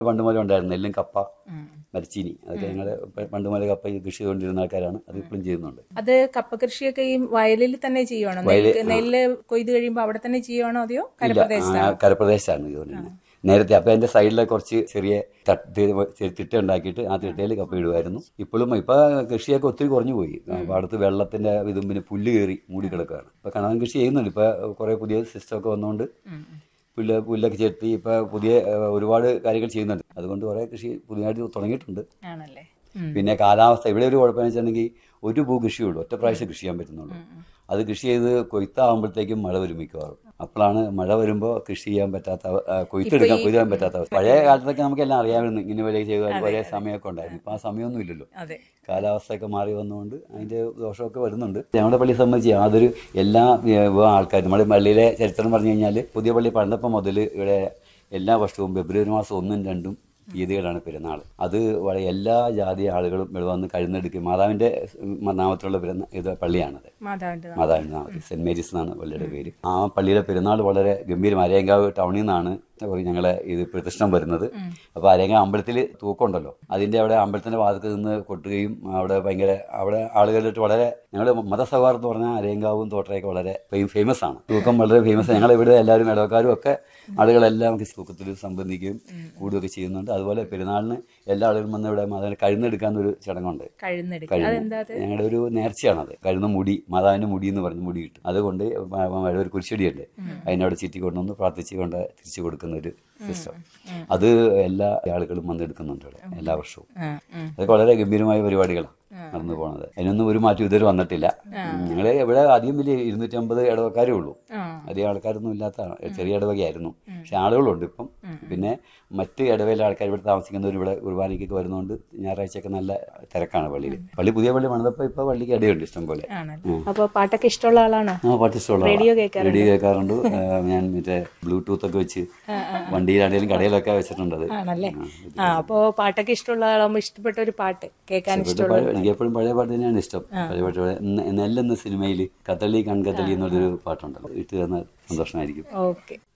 പണ്ട് മുതലേ ഉണ്ടായിരുന്നു നെല്ലും കപ്പ മരച്ചീനി അതൊക്കെ ഞങ്ങൾ പണ്ട് മുതലേ കപ്പ ഈ കൃഷി ചെയ്തുകൊണ്ടിരുന്ന ആൾക്കാരാണ് അത് ഇപ്പോഴും ചെയ്യുന്നുണ്ട് അത് കപ്പ കൃഷിയൊക്കെ ഈ വയലിൽ തന്നെ ചെയ്യുവാണോ നെല്ല് നെല്ല് കൊയ്ത് കഴിയുമ്പോൾ അവിടെ തന്നെ ചെയ്യുവാണോ അതെയോ ഇല്ല കരപ്രദേശത്ത് ആ, കരപ്രദേശത്താണ് ഇതുകൊണ്ടിരുന്നത് നേരത്തെ അപ്പൊ അതിന്റെ സൈഡിലെ കുറച്ച് ചെറിയ തട്ട് ചെറിയ തിട്ട ഉണ്ടാക്കിയിട്ട് ആ തിട്ടയിൽ കപ്പ ഇടുമായിരുന്നു ഇപ്പോഴും ഇപ്പൊ കൃഷിയൊക്കെ ഒത്തിരി കുറഞ്ഞു പോയി പാടത്ത് വെള്ളത്തിന്റെ ഇതും പിന്നെ പുല്ല് കയറി മൂടി കിടക്കുകയാണ് ഇപ്പൊ കണവൻ കൃഷി ചെയ്യുന്നുണ്ട് ഇപ്പൊ കുറെ പുതിയ സിസ്റ്റം ഒക്കെ വന്നുകൊണ്ട് പുല്ല് പുല്ലൊക്കെ ചെത്തി ഇപ്പൊ പുതിയ ഏഹ്, ഒരുപാട് കാര്യങ്ങൾ ചെയ്യുന്നുണ്ട് അതുകൊണ്ട് കുറെ കൃഷി പുതിയതായിട്ട് തുടങ്ങിയിട്ടുണ്ട് ആണല്ലേ പിന്നെ കാലാവസ്ഥ ഇവിടെ ഒരു കുഴപ്പമെന്ന് വെച്ചിട്ടുണ്ടെങ്കിൽ ഒരു ഭൂ കൃഷിയുള്ളൂ ഒറ്റ പ്രാവശ്യം കൃഷി ചെയ്യാൻ പറ്റുന്നുള്ളൂ അത് കൃഷി ചെയ്ത് കൊയ്ത്താകുമ്പോഴത്തേക്കും മഴ വരും മിക്കവാറും അപ്പോഴാണ് മഴ വരുമ്പോൾ കൃഷി ചെയ്യാൻ പറ്റാത്ത അവ- ആ, കൊയ്ത്തെടുക്കാൻ കൊയ്താൻ പറ്റാത്ത അവസ്ഥ പഴയ കാലത്തൊക്കെ നമുക്കെല്ലാം അറിയാമായിരുന്നു ഇങ്ങനെ വരെ ചെയ്താൽ ഒരേ സമയമൊക്കെ ഉണ്ടായിരുന്നു ഇപ്പം ആ സമയമൊന്നും ഇല്ലല്ലോ അതെ കാലാവസ്ഥയൊക്കെ മാറി വന്നുകൊണ്ട് അതിന്റെ ദോഷമൊക്കെ വരുന്നുണ്ട് ഞങ്ങളുടെ പള്ളി സംബന്ധിച്ച് യാതൊരു എല്ലാ ഏ, ആൾക്കാരും നമ്മുടെ പള്ളിയിലെ ചരിത്രം പറഞ്ഞു കഴിഞ്ഞാൽ പുതിയ പള്ളി പണിതപ്പം മുതൽ ഇവിടെ എല്ലാ വർഷവും ഫെബ്രുവരി മാസം ഒന്നും രണ്ടും തീയതികളാണ് പെരുന്നാൾ അത് വളരെ എല്ലാ ജാതി ആളുകളും ഇവിടെ വന്ന് കഴുന്നെടുക്കും മാതാവിന്റെ ഉം, നാമത്തിലുള്ള പെരുന്നാൾ ഇത് പള്ളിയാണത് മാതാവിന്റെ നാമം. മാതാവിന്റെ നാമത്തിൽ സെന്റ് മേരീസ് എന്നാണ് പള്ളിയുടെ പേര് ആ പള്ളിയിലെ പെരുന്നാൾ വളരെ ഗംഭീരം അരയങ്കാവ് ടൗണിൽ നിന്നാണ് ഞങ്ങളെ ഇത് പ്രതിഷ്ഠം വരുന്നത് അപ്പൊ അരയങ്കാവ് അമ്പലത്തിൽ തൂക്കമുണ്ടല്ലോ അതിന്റെ അവിടെ അമ്പലത്തിന്റെ വാതിൽക്ക് നിന്ന് കൊട്ടുകയും അവിടെ ഭയങ്കര അവിടെ ആളുകളിട്ട് വളരെ ഞങ്ങളുടെ മതസൗഹാർദ്ദം എന്ന് പറഞ്ഞാൽ അരയങ്കാവും തോട്ടയൊക്കെ വളരെ ഫേമസ് ആണ് തൂക്കം വളരെ ഫേമസ് ഞങ്ങൾ ഇവിടെ എല്ലാവരും ഇടവക്കാരും ഒക്കെ ആളുകളെല്ലാം ഈ തൂക്കത്തിൽ സംബന്ധിക്കുകയും കൂടുകയൊക്കെ ചെയ്യുന്നുണ്ട് അതുപോലെ പെരുന്നാളിന് എല്ലാ ആളുകളും വന്ന് ഇവിടെ മാതാവിനെ കഴുന്നെടുക്കാന്നൊരു ചടങ്ങുണ്ട് കഴുന്നെടുക്കുക കഴിയുന്നു അതെന്താ അത് ഞങ്ങളുടെ ഒരു നേർച്ചയാണത് കഴുന്ന മുടി മാതാവിന്റെ മുടി എന്ന് പറഞ്ഞ് മുടി കിട്ടും അതുകൊണ്ട് മ- മ- ഒരു കുരിശടിയുണ്ട് അതിനവിടെ ചുറ്റി കൊണ്ടുവന്ന് പ്രാർത്ഥിച്ച് കൊണ്ട് തിരിച്ചു കൊടുക്കുന്ന ഒരു സിസ്റ്റം അത് എല്ലാ ആളുകളും വന്നെടുക്കുന്നുണ്ട് ഇവിടെ എല്ലാ വർഷവും ആ, ഉം. അതൊക്കെ വളരെ ഗംഭീരമായ പരിപാടികളാണ് നടന്നു പോണത് അതിനൊന്നും ഒരു മാറ്റം ഇതുവരെ വന്നിട്ടില്ല ഞങ്ങള് ഇവിടെ അധികം വലിയ ഇരുന്നൂറ്റമ്പത് ഇടവക്കാരേ ഉള്ളൂ ആ. അധികം ആൾക്കാരൊന്നും ഇല്ലാത്ത ചെറിയ ഇടവകയായിരുന്നു പക്ഷെ ആളുകളുണ്ട് ഇപ്പം പിന്നെ മറ്റ് ഇടവയിലെ ആൾക്കാർ ഇവിടെ താമസിക്കുന്നവർ ഇവിടെ കുർബാനയ്ക്കൊക്കെ വരുന്നതുകൊണ്ട് ഞായറാഴ്ചയൊക്കെ നല്ല തിരക്കാണ് പള്ളിയിൽ പള്ളി പുതിയ പള്ളി പണിതപ്പോൾ ഇപ്പൊ പള്ളിക്ക് ഇടയുണ്ട് ഇഷ്ടം പോലെ ആണല്ലേ അപ്പൊ പാട്ടൊക്കെ ഇഷ്ടമുള്ള ആളാണോ ആ പാട്ട് ഇഷ്ടമുള്ള റേഡിയോ കേൾക്കാറുണ്ടോ? റേഡിയോ കേൾക്കാറുണ്ട് ആ, ഞാൻ മറ്റേ ബ്ലൂടൂത്ത് ഒക്കെ വെച്ച് വണ്ടിയിലാണെങ്കിലും കടയിലൊക്കെ വെച്ചിട്ടുണ്ട് അത് ആണല്ലേ ആ അപ്പോ പാട്ടൊക്കെ ഇഷ്ടമുള്ള ആളാകുമ്പോ ഇഷ്ടപ്പെട്ട ഒരു പാട്ട് കേൾക്കാൻ ഇഷ്ടമുള്ള പഴയ- എനിക്ക് എപ്പോഴും പഴയ പാട്ട് തന്നെയാണ് ഇഷ്ടം പഴയ പാട്ട് പഴയ- നെ- നെല്ലെന്ന സിനിമയിൽ കത്തളി കൺകത്തളി എന്നുള്ളൊരു പാട്ടുണ്ടല്ലോ ഇട്ട് തന്നാൽ സന്തോഷമായിരിക്കും ഓക്കെ